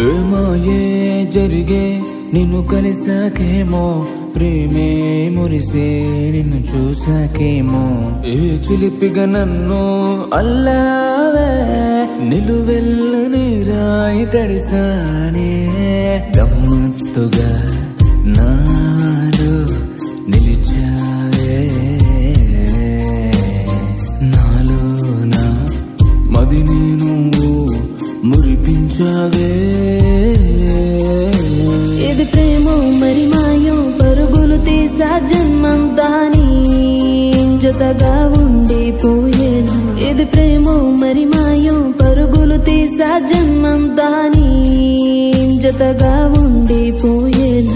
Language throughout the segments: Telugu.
ఏమాయే జరిగే నిన్ను కలిసాకేమో ప్రేమే మురిసే నిన్ను చూసాకేమో ఏ చిలిపిగా నన్ను అల్లావే నిలువెల్లని రాయి తడిసానే గమ్మత్తుగా నాలో నిలిచావే నాలో నా మదిని నువ్వు మురిపించావే ఇది ప్రేమో మరి మాయో పరుగులు తీసా జన్మంతా నీ జతగా ఉండిపోయేను ఇది ప్రేమో మరి మాయో పరుగులు తీసా జన్మంతా నీ జతగా ఉండిపోయేను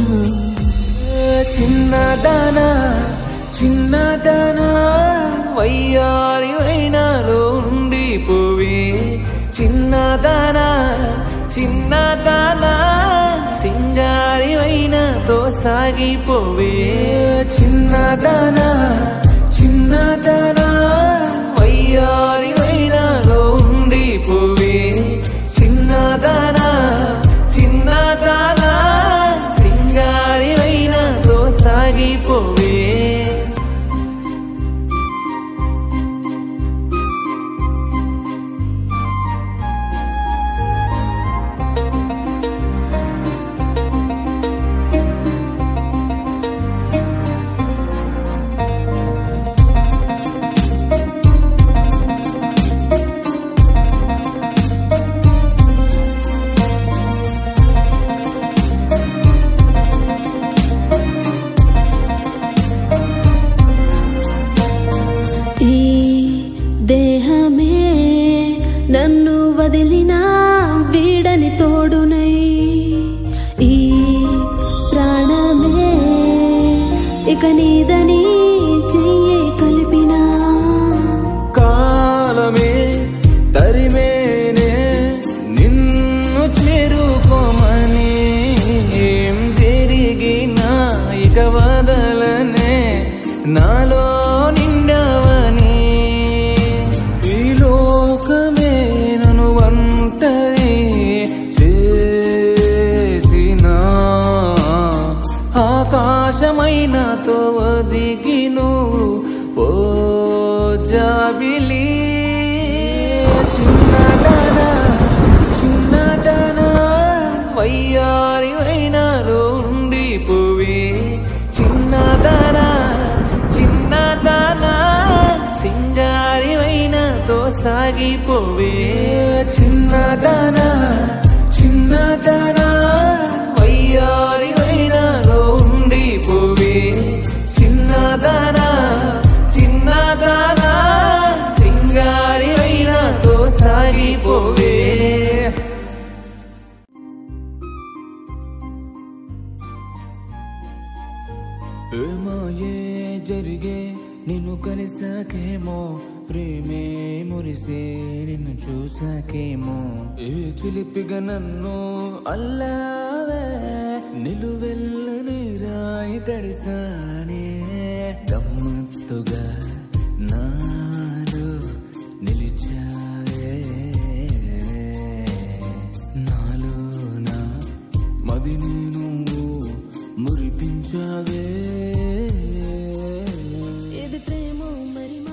చిన్నదానా చిన్నదానా వయ్యారి వైనాలో ఉండిపోవే చిన్నదానా చిన్నదానా సింగారి వైనాతో సాగిపోవే చిన్నదానా చిన్నదానా వయ్యారి వైనాలో ఉండిపోవే చిన్నదానా చిన్నదానా సింగారి వైనాతో సాగిపోవే ఈ దేహమే నన్ను వదిలిన వీడని తోడునై ఈ ప్రాణమే ఇక నీదని చెయ్యి కలిపినా కాలమే తరిమేనే నిన్ను చేరుకోమని ఏం జరిగినా ఇక వదలనే నాలో నిండవని ఈ లోకమే నన్ను ఒంటరి చేసిన ఆకాశమైనతో ఒదిగి నువ్వు పోజాబిలి చిన్నదానా చిన్నదానా వయ్యారి వైనాలో ఉండిపోవే చిన్నదానా చిన్నదానా సింగారి వైనాతో సాగిపోవే చిన్నదానా చిన్నదానా వయ్యారి వైనాలో ఉండిపోవే చిన్నదానా చిన్నదానా సింగారి వైనాతో సాగిపోవే ఏమాయే జరిగే నిన్ను కలిసాకేమో ప్రేమే మురిసే నిన్ను చూసాకేమో ఏ చిలిపిగా నన్ను అల్లావే నిలువెల్లని రాయి తడిసానే గమ్మత్తుగా నాలో నిలిచావే నాలో నా మదిని నువ్వు మురిపించావే ఇది ప్రేమో మరి